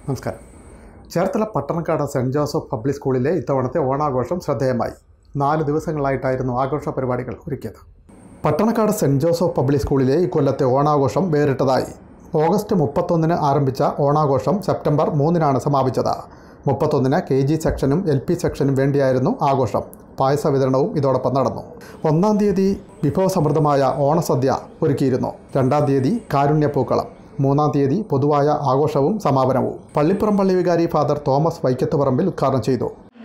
നമസ്കാരം Cherthala Pattanakkad saint Joseph public സ്കൂളിലെ ഇത്തവണത്തെ ഓണാഘോഷം ശ്രദ്ധേയമായി നാല് ദിവസങ്ങളായിട്ടായിരുന്നു ആഘോഷ പരിപാടികൾ ഒരുക്കിയത് പട്ടണക്കാട് സെൻറ് ജോസഫ് പബ്ലിക് സ്കൂളിലെ ഇക്കൊല്ലത്തെ ഓണാഘോഷം വേറിട്ടതായി ഓഗസ്റ്റ് മുപ്പത്തൊന്നിന് ആരംഭിച്ച ഓണാഘോഷം സെപ്റ്റംബർ മൂന്നിനാണ് സമാപിച്ചത് മുപ്പത്തൊന്നിന് കെ ജി സെക്ഷനും എൽ പി സെക്ഷനും വേണ്ടിയായിരുന്നു ആഘോഷം പായസ വിതരണവും ഇതോടൊപ്പം നടന്നു ഒന്നാം തീയതി വിഭവസമൃദ്ധമായ ഓണസദ്യ ഒരുക്കിയിരുന്നു രണ്ടാം തീയതി കാരുണ്യപ്പൂക്കളം മൂന്നാം തീയതി പൊതുവായ ആഘോഷവും സമാപനവും പള്ളിപ്പുറം പള്ളി വികാരി ഫാദർ തോമസ് വൈക്കത്ത് പറമ്പിൽ ഉദ്ഘാടനം ചെയ്തു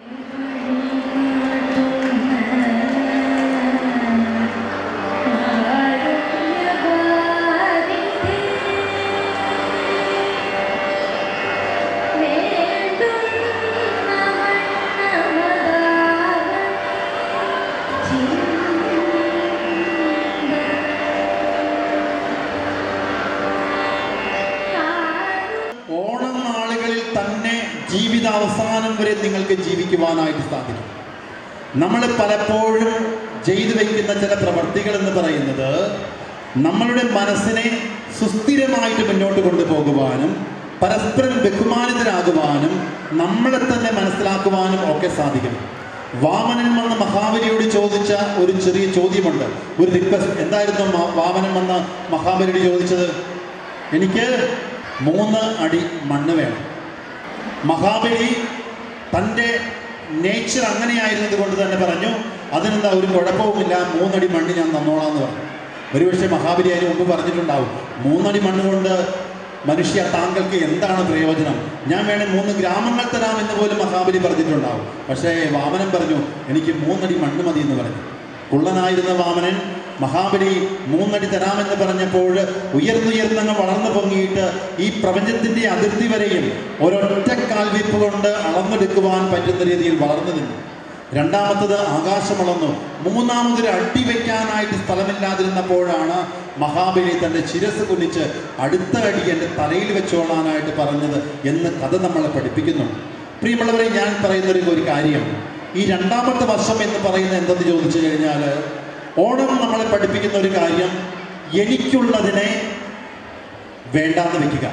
ഓണം നാളുകളിൽ തന്നെ ജീവിതാവസാനം വരെ നിങ്ങൾക്ക് ജീവിക്കുവാനായിട്ട് സാധിക്കും നമ്മൾ പലപ്പോഴും ചെയ്തു വയ്ക്കുന്ന ചില പ്രവർത്തികൾ എന്ന് പറയുന്നത് നമ്മളുടെ മനസ്സിനെ സുസ്ഥിരമായിട്ട് മുന്നോട്ട് കൊണ്ടുപോകുവാനും പരസ്പരം ബഹുമാനിതരാകുവാനും നമ്മളെ തന്നെ മനസ്സിലാക്കുവാനും ഒക്കെ സാധിക്കും വാമനൻ വന്ന മഹാബലിയോട് ചോദിച്ച ഒരു ചെറിയ ചോദ്യമുണ്ട് ഒരു റിക്വസ്റ്റ് എന്തായിരുന്നു മാ- വാമനൻ വന്ന മഹാബലിയോട് ചോദിച്ചത് എനിക്ക് മൂന്ന് അടി മണ്ണ് വേണം മഹാബലി തൻ്റെ നേച്ചർ അങ്ങനെയായിരുന്നത് കൊണ്ട് തന്നെ പറഞ്ഞു അതിനെന്താ ഒരു കുഴപ്പവുമില്ല മൂന്നടി മണ്ണ് ഞാൻ തന്നോളാം എന്ന് പറഞ്ഞു ഒരുപക്ഷെ മഹാബലി അതിന് മുമ്പ് പറഞ്ഞിട്ടുണ്ടാവും മൂന്നടി മണ്ണ് കൊണ്ട് മനുഷ്യ താങ്കൾക്ക് എന്താണ് പ്രയോജനം ഞാൻ വേണേൽ മൂന്ന് ഗ്രാമങ്ങൾ തരാം എന്ന് പോലും മഹാബലി പറഞ്ഞിട്ടുണ്ടാവും പക്ഷേ വാമനൻ പറഞ്ഞു എനിക്ക് മൂന്നടി മണ്ണ് മതി എന്ന് പറഞ്ഞു കുള്ളനായിരുന്ന വാമനൻ മഹാബലി മൂന്നടി തരാമെന്ന് പറഞ്ഞപ്പോൾ ഉയർന്നുയർന്നങ്ങ് വളർന്നു പൊങ്ങിയിട്ട് ഈ പ്രപഞ്ചത്തിന്റെ അതിർത്തി വരെയും ഒരൊറ്റ കാൽവയ്പ് കൊണ്ട് അളന്നെടുക്കുവാൻ പറ്റുന്ന രീതിയിൽ വളർന്നു നിന്നു രണ്ടാമത്തത് ആകാശം അളന്നു മൂന്നാമതൊരു അടി വയ്ക്കാനായിട്ട് സ്ഥലമില്ലാതിരുന്നപ്പോഴാണ് മഹാബലി തൻ്റെ ശിരസ് കുനിച്ച് അടുത്ത അടി എൻ്റെ തലയിൽ വെച്ചോളാനായിട്ട് പറഞ്ഞത് എന്ന് കഥ നമ്മളെ പഠിപ്പിക്കുന്നു പ്രിയമുള്ളവരെ ഞാൻ പറയുന്ന ഒരു- ഒരു കാര്യം ഈ രണ്ടാമത്തെ വർഷം എന്ന് പറയുന്നത് എന്തെന്ന് ചോദിച്ചു കഴിഞ്ഞാൽ ഓണം നമ്മളെ പഠിപ്പിക്കുന്ന ഒരു കാര്യം എനിക്കുള്ളതിനെ വേണ്ടാന്ന് വെക്കുക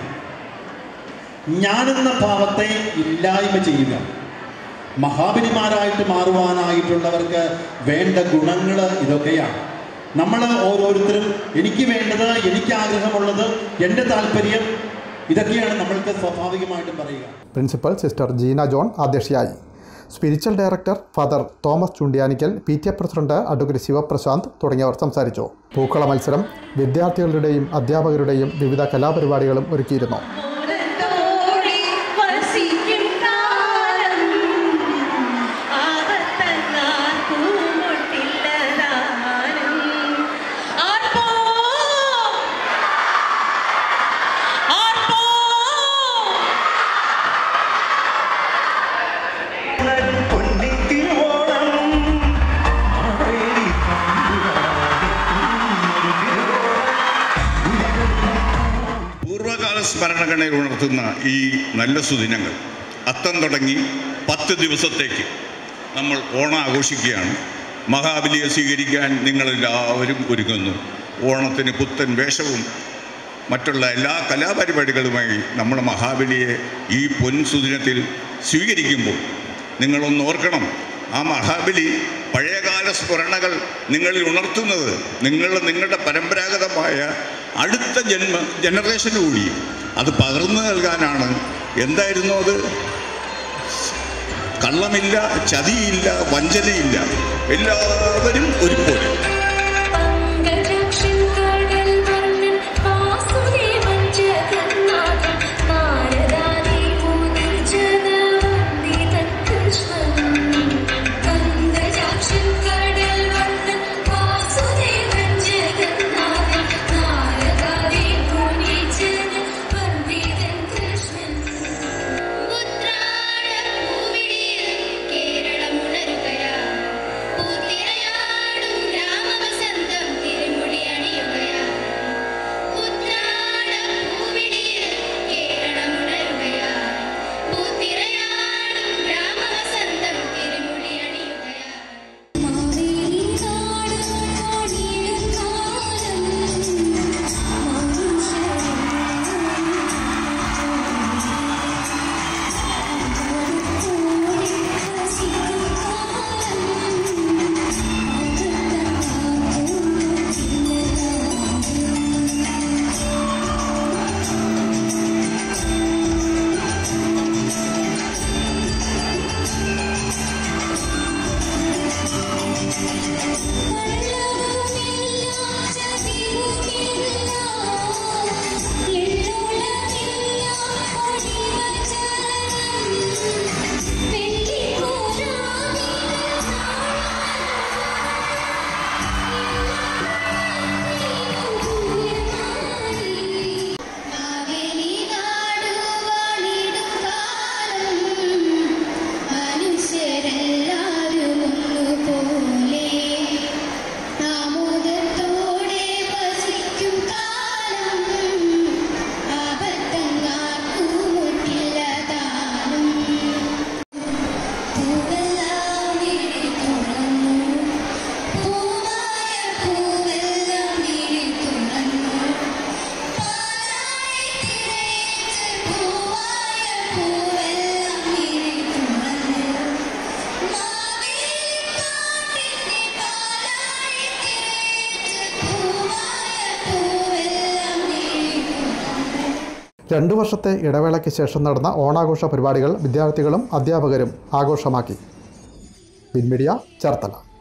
ഞാനെന്ന ഭാവത്തെ ഇല്ലായ്മ ചെയ്യുക മഹാബലിമാരായിട്ട് മാറുവാനായിട്ടുള്ളവർക്ക് വേണ്ട ഗുണങ്ങൾ ഇതൊക്കെയാണ് നമ്മൾ ഓരോരുത്തരും എനിക്ക് വേണ്ടത് എനിക്ക് ആഗ്രഹമുള്ളത് എൻ്റെ താല്പര്യം ഇതൊക്കെയാണ് നമ്മൾക്ക് സ്വാഭാവികമായിട്ടും പറയുക പ്രിൻസിപ്പൽ സിസ്റ്റർ ജീന ജോൺ അധ്യക്ഷയായി spiritual director father Thomas Chundiyanickal P T A president advocate Sivaprasanth തുടങ്ങിയവർ സംസാരിച്ചു പൂക്കള മത്സരം വിദ്യാർത്ഥികളുടെയും അധ്യാപകരുടെയും വിവിധ കലാപരിപാടികളും ഒരുക്കിയിരുന്നു ഓരത്തോടി വസിക്കും കാലം ആവത്തന്നാർക്കും മുട്ടില്ലതാനും ആർപ്പോ ആർപ്പോ പൂർവ്വകാല സ്മരണകളിൽ ഉണർത്തുന്ന ഈ നല്ല സുദിനങ്ങൾ അത്തം തുടങ്ങി പത്ത് ദിവസത്തേക്ക് നമ്മൾ ഓണം ആഘോഷിക്കുകയാണ് മഹാബലിയെ സ്വീകരിക്കാൻ നിങ്ങളെല്ലാവരും ഒരുങ്ങുന്നു ഓണത്തിന് പുത്തൻ വേഷവും മറ്റുള്ള എല്ലാ കലാപരിപാടികളുമായി നമ്മൾ മഹാബലിയെ ഈ പൊൻസുദിനത്തിൽ സ്വീകരിക്കുമ്പോൾ നിങ്ങളൊന്ന് ഓർക്കണം ആ മഹാബലി പഴയകാല സ്മരണകൾ നിങ്ങളിൽ ഉണർത്തുന്നത് നിങ്ങൾ നിങ്ങളുടെ പരമ്പരാഗതമായ അടുത്ത ജന്മ ജനറേഷന് കൂടി അത് പകർന്നു നൽകാനാണ് എന്തായിരുന്നു അത് കള്ളമില്ല ചതിയില്ല വഞ്ചനയില്ല എല്ലാവരും ഒരുപോലെ പങ്കജക്ഷൻ കടൽ വർണ്ണൻ വാസുദേവൻ ജഗന്നാഥൻ നാരദാദി മുനി ജനവന്ദിതൻ കൃഷ്ണൻ പങ്കജക്ഷൻ കടൽ വർണ്ണൻ വാസുദേവൻ ജഗന്നാഥൻ നാരദാദി മുനി ജനവന്ദിതൻ കൃഷ്ണൻ ഉത്രാടപ്പൂവിളിയിൽ കേരളമുണരുകയാ പൂത്തിരയാടും ഗ്രാമ രണ്ടു വർഷത്തെ ഇടവേളയ്ക്ക് ശേഷം നടന്ന ഓണാഘോഷ പരിപാടികൾ വിദ്യാർത്ഥികളും അധ്യാപകരും ആഘോഷമാക്കി ബിൻമീഡിയ ചേർത്തല